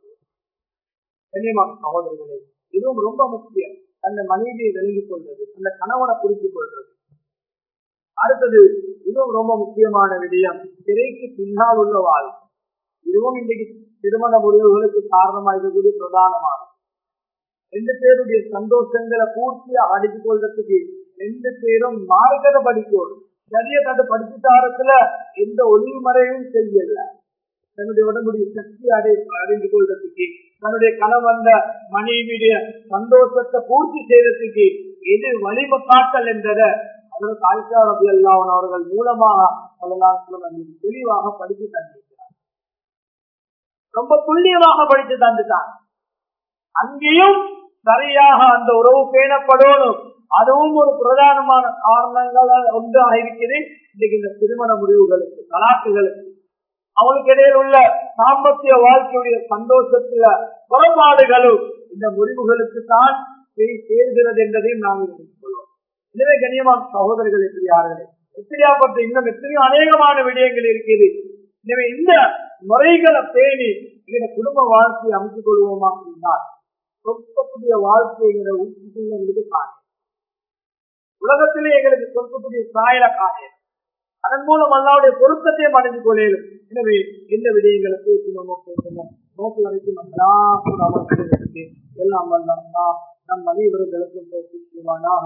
கண்ணியமான சகோதரர்களே இதுவும் ரொம்ப முக்கியம் அந்த மனைவியை விலகிக் கொள்வது அந்த கணவனை புரிந்து கொள்வது அடுத்தது இதுவும் ரொம்ப முக்கியமான விடயம் திரைக்கு பின்னால் உள்ள வாழ்க்கை இதுவும் இன்றைக்கு திருமண முடிவுகளுக்கு காரணமாக இருக்கக்கூடிய பிரதானமான ரெண்டு பேருடைய சந்தோஷங்களை பூர்த்தியா அடித்துக் கொள்றதுக்கு ரெண்டு பேரும் மார்க்கத்தை படிக்கணும் சரிய கண்டு படிச்சுட்டாரத்துல எந்த ஒளிவு மறைவும் செய்யல தன்னுடைய உடம்புடைய சக்தி அடை அறிந்து கொள்றதுக்கு தன்னுடைய கணவந்த மனைவியுடைய சந்தோஷத்தை பூர்த்தி செய்யறதுக்கு எது வலிமை காட்டல் என்றத அதற்கு ஆயிஷா ரபி அல்லாஹன் அவர்கள் மூலமாக சொல்லலாம் தெளிவாக படித்து தந்திருக்கிறார் ரொம்ப துல்லியமாக படித்து தந்துட்டான் அங்கேயும் சரியாக அந்த உறவு பேணப்படணும் அதுவும் ஒரு பிரதானமான காரணங்கள் ஒன்றாக இருக்குது இன்னைக்கு இந்த திருமண முடிவுகளுக்கு தலாக்குகளுக்கு அவங்களுக்கு இடையில் உள்ள சாம்பத்திய வாழ்க்கையுடைய சந்தோஷத்துல குறைபாடுகளும் இந்த முடிவுகளுக்கு தான் சேர்கிறது என்பதையும் நாம் கொள்வோம் எனவே கண்ணியமான சகோதரர்கள் எப்படியார்களே எப்படியாப்பட்ட இன்னும் எத்தனையோ அநேகமான விடயங்கள் இருக்குது எனவே இந்த முறைகளை பேணி எங்க குடும்ப வாழ்க்கையை அமைத்துக் கொள்வோமா அப்படின்னா சொற்கக்கூடிய வாழ்க்கைங்கிற ஊற்றுக்குள்ள எங்களுக்கு காணும் உலகத்திலே எங்களுக்கு சொற்கக்கூடிய சாயல காணும் அதன் மூலம் அல்லாவுடைய பொருத்தத்தை அடைந்து கொள்ளையிலும் எனவே எந்த விடயங்களை பேசணுமோ பேசணும் நோக்கு வரைக்கும் அமர்ந்து எல்லாம் வந்தா நம் அனைவர்களுக்கும் செய்வானாக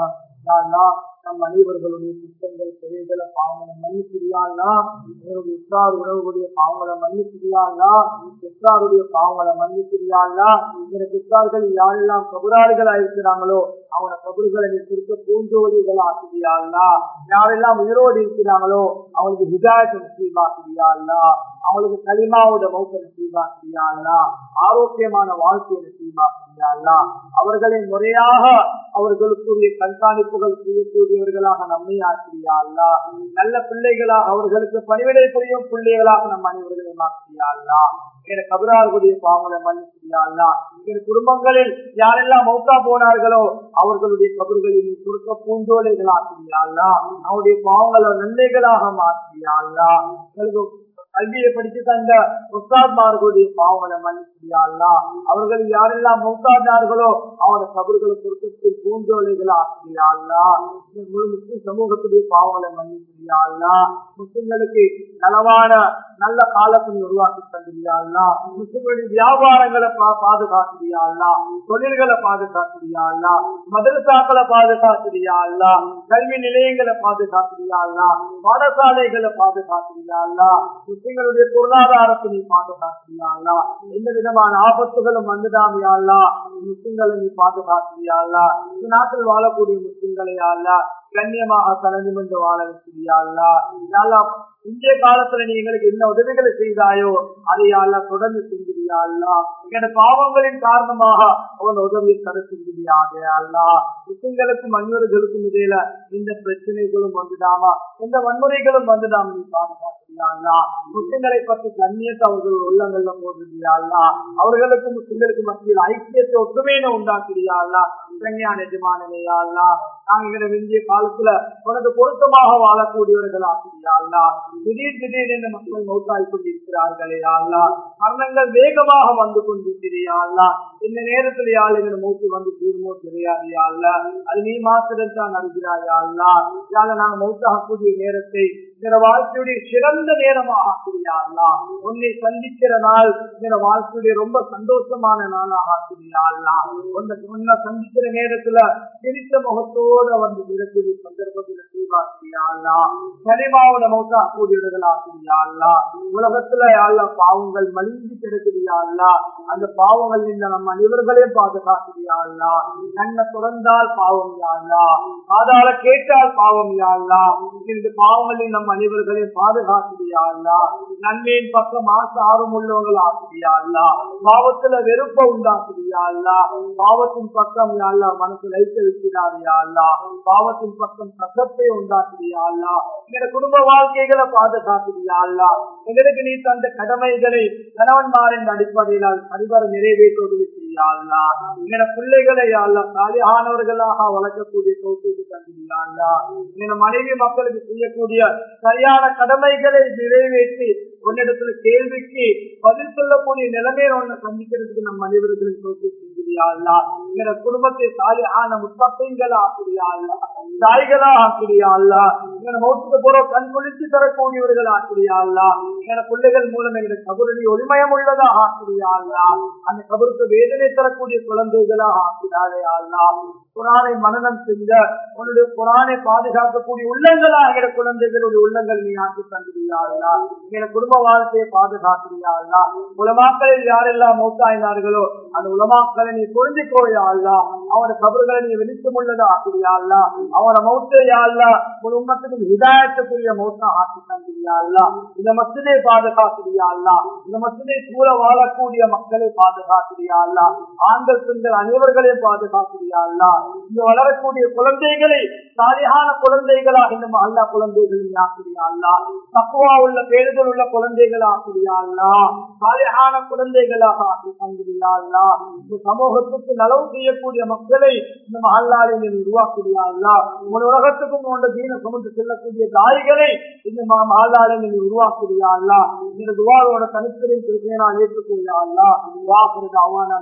நம் அனைவர்களுடைய குற்றங்கள் குறைகளை பாவங்களை மன்னிச்சிரியாள்னா என்னுடைய உற்றார் உறவுடைய பாவங்களை மன்னிச்சிரியாள்னா பெற்றாருடைய பாவங்களை மன்னிச்சிரியாள்னா இந்த பெற்றார்கள் யாரெல்லாம் கபுராடுகளா இருக்கிறாங்களோ அவன கபறுகளை நீ கொடுக்க பூஞ்சோடிகள் ஆசிரியாள்னா யாரெல்லாம் உயிரோடு இருக்கிறாங்களோ அவங்களுக்கு ஹிதாயத்தை நசீபாக்கிறியாள்னா அவங்களுக்கு களிமாவோட மௌத்த நசீபாக்கிறியாள்னா ஆரோக்கியமான வாழ்க்கையை நசீபாக்கிறியாள்னா அவர்களை முறையாக அவர்களுக்குரிய கண்காணிப்புகள் செய்யக்கூடியவர்களாக நம்மை ஆக்கிறியாள்னா நல்ல பிள்ளைகளாக அவர்களுக்கு பணிவிடை புரியும் பிள்ளைகளாக நம் அனைவர்களை மாற்றியாள்னா என கபிரார்களுடைய பாவங்களை மன்னிச்சியாள்னா என் குடும்பங்களில் யாரெல்லாம் மௌத்தா போனார்களோ அவர்களுடைய கபர்களில் சுருக்க பூஞ்சோலைகள் ஆக்கிறியாள்னா அவருடைய பாவங்களை நன்மைகளாக மாற்றியாள்னா எங்களுக்கு கல்வியை படித்து தந்த முஸ்தாத்மார்களுடைய பாவங்களை மன்னிச்சியாள்னா அவர்கள் யாரெல்லாம் மௌத்தாதார்களோ அவனோட கபர்களை சுருக்கத்தில் பூஞ்சோலைகள் ஆக்கிறியாள்னா முழு முஸ்லிம் சமூகத்துடைய பாவங்களை மன்னிச்சியாள்னா முஸ்லிம்களுக்கு நலவான நல்ல காலத்தை உருவாக்கி தந்திரியாள்னா முஸ்லிம்களுடைய வியாபாரங்களை பாதுகாக்கிறியாள்னா தொழில்களை பாதுகாக்கிறியாள்னா மதரசாக்களை பாதுகாக்கிறியாள்னா கல்வி நிலையங்களை பாதுகாக்கிறியாள்னா பாடசாலைகளை பாதுகாக்கிறியாள்னா முஸ்லிம்களுடைய பொருளாதாரத்தை நீ பாதுகாக்கிறியாள்னா எந்த விதமான ஆபத்துகளும் வந்துடாமையாள்னா முஸ்லிம்களை நீ பாதுகாக்கிறியாள்னா இந்த நாட்டில் வாழக்கூடிய முஸ்லிம்களை அல்ல கண்ணியமாக தலைநிமிர்ந்து வாழ வைக்கிறியாள்னா நல்லா இந்திய காலத்துல நீ எங்களுக்கு என்ன உதவிகளை செய்தாயோ அதை அல்ல தொடர்ந்து செஞ்சிரியாள்னா எங்களோட பாவங்களின் காரணமாக அவன் உதவியை தர செஞ்சிரியாதே அல்லா முஸ்லிம்களுக்கும் அந்நியர்களுக்கும் இடையில எந்த பிரச்சனைகளும் வந்துடாமா எந்த வன்முறைகளும் வந்துடாம நீ பாதுகாக்கிறியாள்னா முஸ்லிம்களை பற்றி கண்ணியத்தை அவர்கள் உள்ளங்கள்ல போடுறியாள்னா அவர்களுக்கு முஸ்லிம்களுக்கு மத்தியில் ஐக்கியத்தை ஒற்றுமையின உண்டாக்குறியாள்னா இளைஞான எஜமானனையாள்னா நாங்க எங்களை விந்திய காலத்துல உனக்கு பொருத்தமாக வாழக்கூடியவர்கள் ஆசிரியாள்னா திடீர் திடீரென மக்கள் மௌத்தாய் கொண்டிருக்கிறார்களே ஆள்லா மரணங்கள் வேகமாக வந்து கொண்டிருக்கிறியாள்லா இந்த நேரத்தில் யாழ் எங்களை மூச்சு வந்து தீர்மோ தெரியாது யாழ்ல அது நீ மாத்திரம் தான் அறிகிறாயாள்லா யாழ நாங்க மௌத்தாகக்கூடிய நேரத்தை இந்த வாழ்க்கையுடைய சிறந்த நேரமாக ஆக்கிறியாள்லா உன்னை சந்திக்கிற நாள் இந்த வாழ்க்கையுடைய ரொம்ப சந்தோஷமான நாளாக ஆக்கிறியாள்லா உன்னை உன்னை சந்திக்கிற நேரத்துல சிரித்த முகத்தோட வந்து விடக்கூடிய சந்தர்ப்பத்துல தீவாக்கிறியாள்லா கனிமாவோட மௌத்தா கூடியவர்கள் ஆக்கிறியாள்லா உலகத்துல யாழ்ல பாவங்கள் மலிந்து கிடக்குறியாள்லா அந்த பாவங்கள் இந்த நம்ம அனைவர்களையும் பாதுகாக்கிறியாள்லா கண்ணை துறந்தால் பாவம் யாழ்லா காதால கேட்டால் பாவம் யாழ்லா இந்த பாவங்களில் நம் அனைவர்களையும் பாதுகாக்கிறியாள்லா நன்மையின் பக்கம் ஆசை ஆர்வம் உள்ளவர்கள் ஆக்கிறியாள்லா பாவத்துல வெறுப்ப உண்டாக்குறியாள்லா பாவத்தின் பக்கம் யாழ்லா மனசு லைக்க வைக்கிறாரியாள்லா பாவத்தின் பக்கம் கசத்தை உண்டாக்குறியாள்லா எங்க குடும்ப வாழ்க்கைகளை பாதுகாக்கிறியாள்லா எங்களுக்கு நீ தந்த கடமைகளை கணவன்மாரின் அடிப்படையில் சரிவர நிறைவேற்ற உதவி செய்யாள்லா எங்க பிள்ளைகளை யாழ்லா சாலியானவர்களாக வளர்க்கக்கூடிய சௌக்கியத்தை தந்திரியாள்லா எங்க மனைவி மக்களுக்கு செய்யக்கூடிய சரியான கடமைகளை நிறைவேற்றி உன்னிடத்துல கேள்விக்கு பதில் சொல்லக்கூடிய நிலைமையை ஒன்ன சந்திக்கிறதுக்கு நம் அனைவர்களும் சோக்கி செஞ்சிரியாள்லா எங்க குடும்பத்தை சாலியான முத்தப்பைங்களா ஆக்கிரியாள்லா தாய்களா ஆக்கிரியாள்லா எங்க மௌத்துக்கு போற கண் குளித்து தரக்கூடியவர்கள் ஆக்கிரியாள்லா எங்க பிள்ளைகள் மூலம் எங்க கபருடைய ஒளிமயம் உள்ளதா ஆக்கிரியாள்லா அந்த கபருக்கு வேதனை தரக்கூடிய குழந்தைகளா ஆக்கிறாரே ஆள்லா குரானை மனநம் செஞ்ச உன்னுடைய குரானை பாதுகாக்கக்கூடிய உள்ளங்களா எங்க குழந்தைகளுடைய உள்ளங்கள் நீ ஆக்கி தந்திரியாருலா எங்க குடும்ப வாழ்க்கையை பாதுகாக்கிறியாருலா உலமாக்களில் யாரெல்லாம் மௌத்தாயினார்களோ அந்த உலமாக்களை நீ பொருந்திக்கோயாள்லா அவன கபர்களை நீ வெளிச்சமுள்ளதா ஆக்கிறியாள்லா அவன மௌத்தையாள்லா ஒரு உம்மத்துக்கு ஹிதாயத்துக்குரிய மௌத்தா ஆக்கி தந்திரியாள்லா இந்த மசிதை பாதுகாக்கிறியாள்லா இந்த மசிதை கூட வாழக்கூடிய மக்களை பாதுகாக்கிறியாள்லா ஆண்கள் பெண்கள் அனைவர்களையும் பாதுகாக்கிறியாள்லா இங்க வளரக்கூடிய குழந்தைகளை சாலியான குழந்தைகளாக இந்த அல்லா குழந்தைகளின் ஆக்கிறியாள்லா தக்குவா உள்ள பேர்கள் உள்ள குழந்தைகள் ஆக்கிறியாள்லா சாலியான குழந்தைகளாக ஆக்கி தந்திரியாள்லா இந்த சமூகத்துக்கு நலவு செய்யக்கூடிய மக்களை இந்த மஹல்லாலை நீ உருவாக்குறியாள்லா உங்கள் உலகத்துக்கும் உன்னோட தீன சுமந்து செல்லக்கூடிய தாய்களை இந்த மஹல்லாலை நீ உருவாக்குறியாள்லா இந்த துவாரோட தனித்திரை திருப்பேனால் ஏற்றுக்கொள்ளாள்லா வாக்குறது அவான